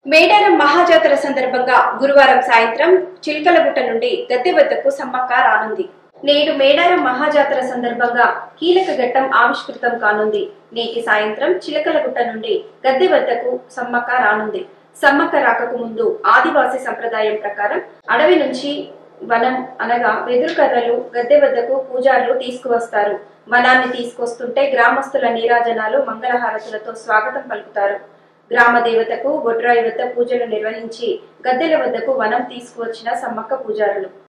మేడారం మహాజాతర సందర్భంగా గురువారం సాయంత్రం చిల్కలగుట్ట నుండి గద్దె వద్దకు సమ్మక్క రానుంది నేడు మేడారం మహాజాతర సందర్భంగా కీలక ఘట్టం ఆవిష్కృతం కానుంది నేటి సాయంత్రం చిలకలగుట్ట నుండి గద్దె వద్దకు సమ్మక్క రానుంది సమ్మక్క రాకకు ముందు ఆదివాసీ సంప్రదాయం ప్రకారం అడవి నుంచి వనం అనగా వెదురు కర్రలు గద్దె వద్దకు పూజారులు తీసుకువస్తారు వనాన్ని తీసుకొస్తుంటే గ్రామస్తుల నీరాజనాలు మంగళహారతులతో స్వాగతం పలుకుతారు గ్రామ దేవతకు బొడ్రాయి వద్ద పూజలు నిర్వహించి గద్దెల వద్దకు వనం తీసుకువచ్చిన సమ్మక్క పూజారులు